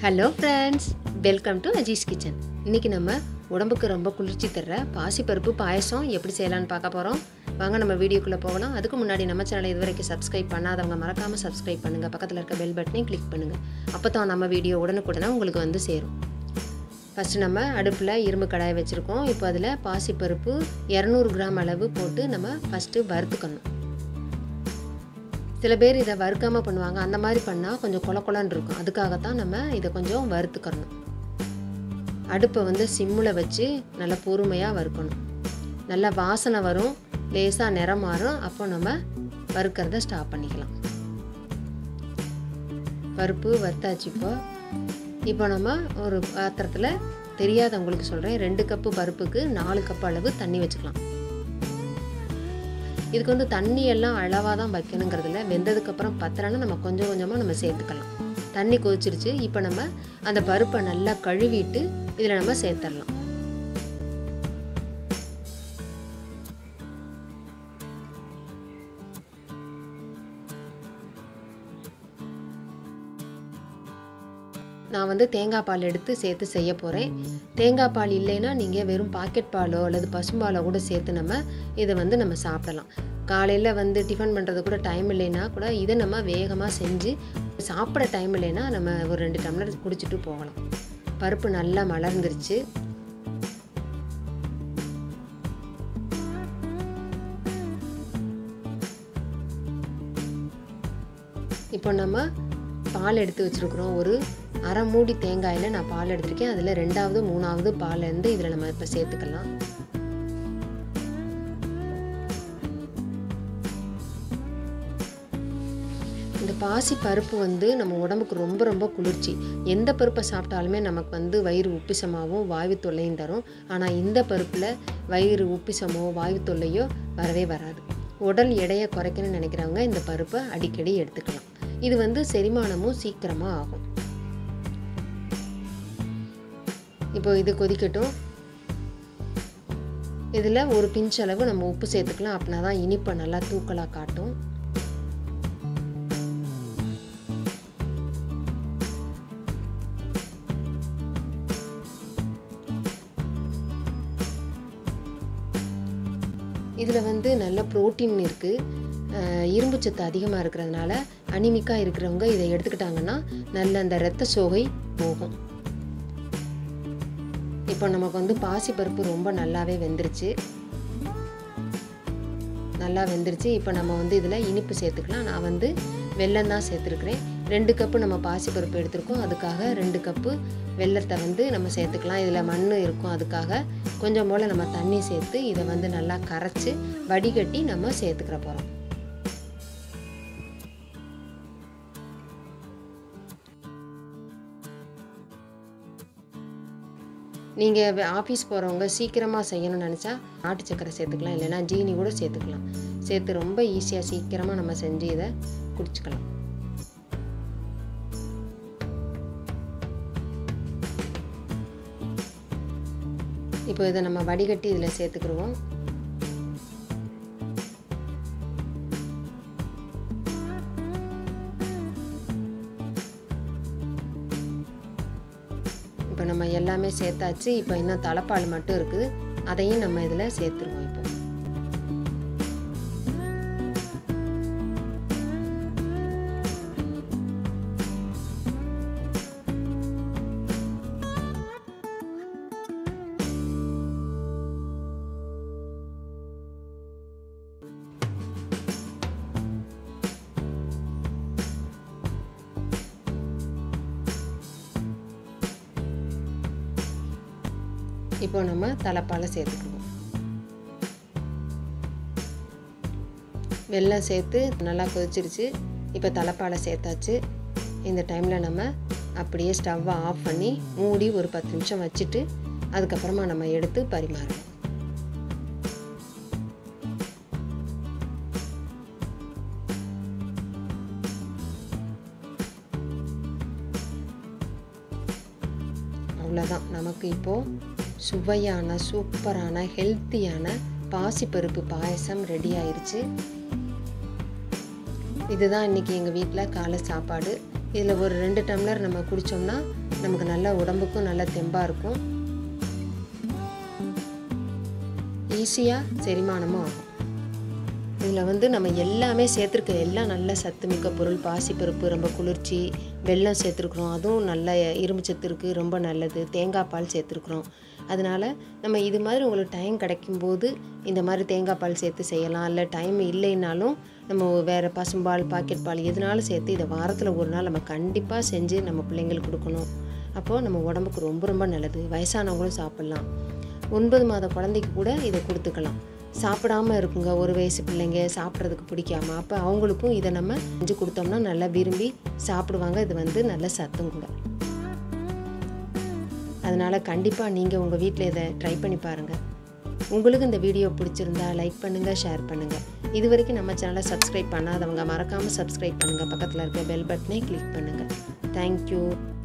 hello friends welcome to Ajees kitchen இன்றைக்கி நம்ம உடம்புக்கு ரொம்ப குளிர்ச்சி தர்ற பாசிப்பருப்பு பாயசம் எப்படி செய்யலாம்னு பார்க்க போகிறோம் வாங்க நம்ம வீடியோக்குள்ளே போகலாம் அதுக்கு முன்னாடி நம்ம சேனலை இது வரைக்கும் சப்ஸ்கிரைப் பண்ணாதவங்க மறக்காமல் சப்ஸ்கிரைப் பண்ணுங்கள் பக்கத்தில் இருக்க பெல் பட்டனையும் கிளிக் பண்ணுங்கள் அப்போ தான் நம்ம வீடியோ உடனுக்குடனே உங்களுக்கு வந்து சேரும் ஃபஸ்ட்டு நம்ம அடுப்பில் இரும்பு கடாய் வச்சுருக்கோம் இப்போ அதில் பாசிப்பருப்பு இரநூறு கிராம் அளவு போட்டு நம்ம ஃபஸ்ட்டு வறுத்துக்கணும் சில பேர் இதை வறுக்காமல் பண்ணுவாங்க அந்த மாதிரி பண்ணால் கொஞ்சம் கொல கொலன்னு இருக்கும் அதுக்காகத்தான் நம்ம இதை கொஞ்சம் வறுத்துக்கணும் அடுப்பை வந்து சிம்மில் வச்சு நல்லா பொறுமையாக வறுக்கணும் நல்லா வாசனை வரும் லேசாக நிறம் மாறும் அப்போ நம்ம வறுக்கிறத ஸ்டாப் பண்ணிக்கலாம் பருப்பு வறுத்தாச்சு இப்போ இப்போ நம்ம ஒரு பாத்திரத்தில் தெரியாதவங்களுக்கு சொல்கிறேன் ரெண்டு கப்பு பருப்புக்கு நாலு கப் அளவு தண்ணி வச்சுக்கலாம் இதுக்கு வந்து தண்ணி எல்லாம் அளவாக தான் வைக்கணுங்கிறதுல வெந்ததுக்கப்புறம் பத்திரம்னா நம்ம கொஞ்சம் கொஞ்சமாக நம்ம சேர்த்துக்கலாம் தண்ணி கொதிச்சிருச்சு இப்போ நம்ம அந்த பருப்பை நல்லா கழுவிட்டு இதில் நம்ம சேர்த்துடலாம் நான் வந்து தேங்காய் பால் எடுத்து சேர்த்து செய்ய போகிறேன் தேங்காய் பால் இல்லைன்னா நீங்கள் வெறும் பாக்கெட் பாலோ அல்லது பசும்பாலோ கூட சேர்த்து நம்ம இதை வந்து நம்ம சாப்பிடலாம் காலையில் வந்து டிஃபன் பண்ணுறது கூட டைம் இல்லைன்னா கூட இதை நம்ம வேகமாக செஞ்சு சாப்பிட டைம் இல்லைன்னா நம்ம ஒரு ரெண்டு டம்ளர் குடிச்சிட்டு போகலாம் பருப்பு நல்லா மலர்ந்துருச்சு இப்போ நம்ம பால் எடுத்து வச்சுருக்குறோம் ஒரு அரை மூடி தேங்காயில் நான் பால் எடுத்திருக்கேன் அதில் ரெண்டாவது மூணாவது பால் இருந்து இதில் நம்ம இப்போ சேர்த்துக்கலாம் இந்த பாசி பருப்பு வந்து நம்ம உடம்புக்கு ரொம்ப ரொம்ப குளிர்ச்சி எந்த பருப்பை சாப்பிட்டாலுமே நமக்கு வந்து வயிறு உப்பிசமாகவும் வாயு தொல்லையும் தரும் ஆனால் இந்த பருப்பில் வயிறு உப்பிசமோ வாயு தொல்லையோ வரவே வராது உடல் எடையை குறைக்கணும்னு நினைக்கிறவங்க இந்த பருப்பை அடிக்கடி எடுத்துக்கலாம் இது வந்து செரிமானமும் சீக்கிரமாக ஆகும் இப்போ இது கொதிக்கட்டும் இதில் ஒரு பிஞ்ச் அளவு நம்ம உப்பு சேர்த்துக்கலாம் அப்படின்னா தான் இனிப்பை நல்லா தூக்கலாக காட்டும் இதில் வந்து நல்ல ப்ரோட்டீன் இருக்குது இரும்பு சத்து அதிகமாக இருக்கிறதுனால அனிமிக்காக இருக்கிறவங்க இதை எடுத்துக்கிட்டாங்கன்னா நல்ல அந்த இரத்த சோகை போகும் இப்போ நமக்கு வந்து பாசிப்பருப்பு ரொம்ப நல்லாவே வெந்துருச்சு நல்லா வெந்துருச்சு இப்போ நம்ம வந்து இதில் இனிப்பு சேர்த்துக்கலாம் நான் வந்து வெல்லம் தான் சேர்த்துருக்குறேன் ரெண்டு கப்பு நம்ம பாசிப்பருப்பு எடுத்திருக்கோம் அதுக்காக ரெண்டு கப்பு வெள்ளத்தை வந்து நம்ம சேர்த்துக்கலாம் இதில் மண் இருக்கும் அதுக்காக கொஞ்சம் போல் நம்ம தண்ணி சேர்த்து இதை வந்து நல்லா கரைச்சி வடிகட்டி நம்ம சேர்த்துக்கிற போகிறோம் நீங்கள் ஆஃபீஸ் போகிறவங்க சீக்கிரமாக செய்யணும்னு நினச்சா நாட்டு சக்கரை சேர்த்துக்கலாம் இல்லைன்னா ஜீனி கூட சேர்த்துக்கலாம் சேர்த்து ரொம்ப ஈஸியாக சீக்கிரமாக நம்ம செஞ்சு இதை குடிச்சுக்கலாம் இப்போ இதை நம்ம வடிகட்டி இதில் சேர்த்துக்கிடுவோம் இப்போ நம்ம எல்லாமே சேர்த்தாச்சு இப்போ இன்னும் தலைப்பால் மட்டும் இருக்குது அதையும் நம்ம இதில் சேர்த்துருவோம் இப்போ இப்போ நம்ம தலைப்பால் சேர்த்துக்குவோம் வெல்லம் சேர்த்து நல்லா கொதிச்சிருச்சு இப்போ தலைப்பாலை சேர்த்தாச்சு இந்த டைமில் நம்ம அப்படியே ஸ்டவ்வை ஆஃப் பண்ணி மூடி ஒரு பத்து நிமிஷம் வச்சுட்டு அதுக்கப்புறமா நம்ம எடுத்து பரிமாறணும் அவ்வளோதான் நமக்கு இப்போது சுவையான சூப்பரான ஹெல்த்தியான பாசிப்பருப்பு பாயசம் ரெடி ஆயிடுச்சு இதுதான் இன்றைக்கி எங்கள் வீட்டில் காலை சாப்பாடு இதில் ஒரு ரெண்டு டம்ளர் நம்ம குடித்தோம்னா நமக்கு நல்ல உடம்புக்கும் நல்ல தெம்பாக இருக்கும் ஈஸியாக செரிமானமும் ஆகும் இதில் வந்து நம்ம எல்லாமே சேர்த்துருக்க எல்லாம் நல்ல சத்துமிக்க பொருள் பாசிப்பருப்பு ரொம்ப குளிர்ச்சி வெல்லம் சேர்த்துருக்குறோம் அதுவும் நல்ல இரும்பு சத்து இருக்குது ரொம்ப நல்லது தேங்காய் பால் சேர்த்துருக்குறோம் அதனால் நம்ம இது மாதிரி உங்களுக்கு டைம் கிடைக்கும்போது இந்த மாதிரி தேங்காய் பால் சேர்த்து செய்யலாம் இல்லை டைம் இல்லைன்னாலும் நம்ம வேறு பசும்பால் பாக்கெட் பால் எதுனாலும் சேர்த்து இதை வாரத்தில் ஒரு நாள் நம்ம கண்டிப்பாக செஞ்சு நம்ம பிள்ளைங்களுக்கு கொடுக்கணும் அப்போது நம்ம உடம்புக்கு ரொம்ப ரொம்ப நல்லது வயசானவங்களும் சாப்பிட்லாம் ஒன்பது மாத குழந்தைக்கு கூட இதை கொடுத்துக்கலாம் சாப்பிடாம இருக்குங்க ஒரு வயசு பிள்ளைங்க சாப்பிட்றதுக்கு பிடிக்காம அப்போ அவங்களுக்கும் இதை நம்ம செஞ்சு கொடுத்தோம்னா நல்லா விரும்பி சாப்பிடுவாங்க இது வந்து நல்ல சத்தும் கூட அதனால் கண்டிப்பாக நீங்கள் உங்கள் வீட்டில் இதை ட்ரை பண்ணி பாருங்கள் உங்களுக்கு இந்த வீடியோ பிடிச்சிருந்தா லைக் பண்ணுங்கள் ஷேர் பண்ணுங்கள் இது வரைக்கும் நம்ம சேனலை சப்ஸ்கிரைப் பண்ணாதவங்க மறக்காமல் சப்ஸ்கிரைப் பண்ணுங்கள் பக்கத்தில் இருக்க பெல் பட்டனை கிளிக் பண்ணுங்கள் தேங்க்யூ